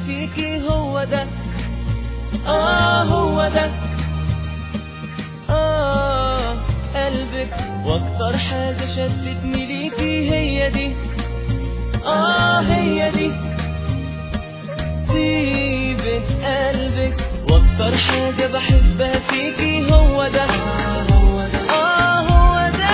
فيكي هو ده آه هو ده آه قلبك وأكتر حاجة شدتني ليكي هي دي آه هي دي طيبة قلبك وأكتر حاجة بحبها فيكي هو ده آه هو ده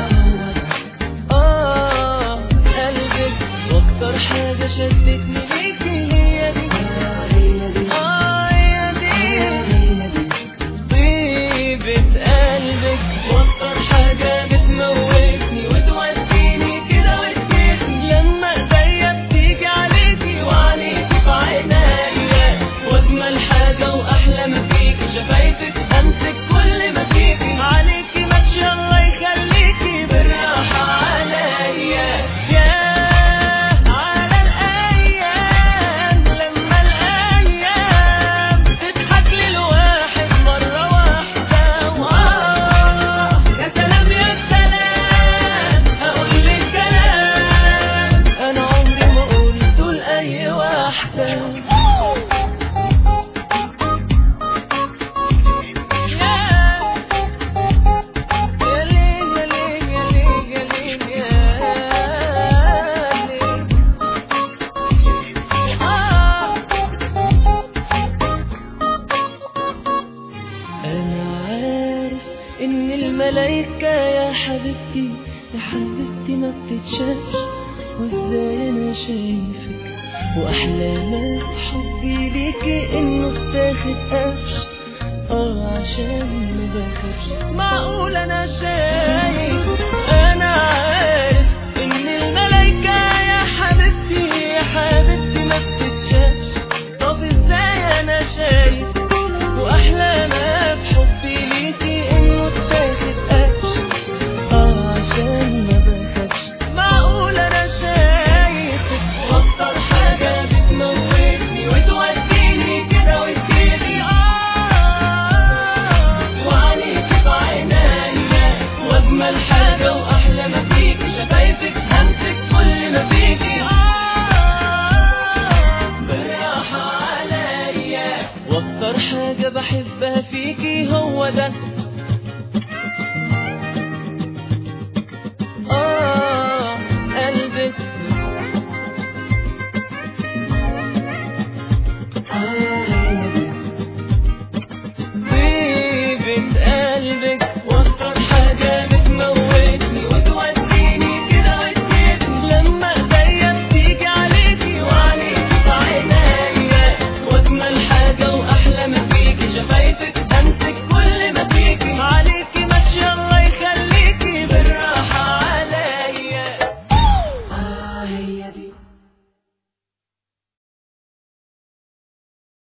آه قلبك وأكتر حاجة شدتني ليكي هي دي آه هي دي طيبة قلبك وأكتر حاجة بتموتني وتوديني كده وتجيبني لما ايديا بتيجي عليكي وعليكي في عينيا واجمل حاجة واحلى ما فيكي شفايفك امسك كل ما فيكي عليكي ماشية الله يخليكي بالراحة عليا يا على الايام لما الايام تضحك للواحد مرة واحدة وآه يا سلام يا سلام هقول لك كلام انا عمري ما قلته لاي واحدة يا ليل يا ليل يا ليل يا ليل يا ليل آه أنا عارف إن الملايكة يا حبيبتي يا حبيبتي ما بتتشافش وإزاي أنا شايفك وأحلى ما في حبي ليكي إنه اتاخد قفش آه عشان ما بخافش معقول أنا شايف أنا عارف إن الملايكة يا حبيبتي يا حبيبتي ما بتتشافش طب إزاي أنا شايف واحلى ما في حبي ليكي انه اتاخد قفش اه عشان ما بخافش معقول انا شايفك واكتر حاجه بتموتني وتوديني كده وتجيلي اه وعليكي في عينيا واجمل حاجه واحلى ما فيكي شفايفك همسك كل ما فيكي اه بالراحه عليا واكتر حاجه بحبها فيكي هو ده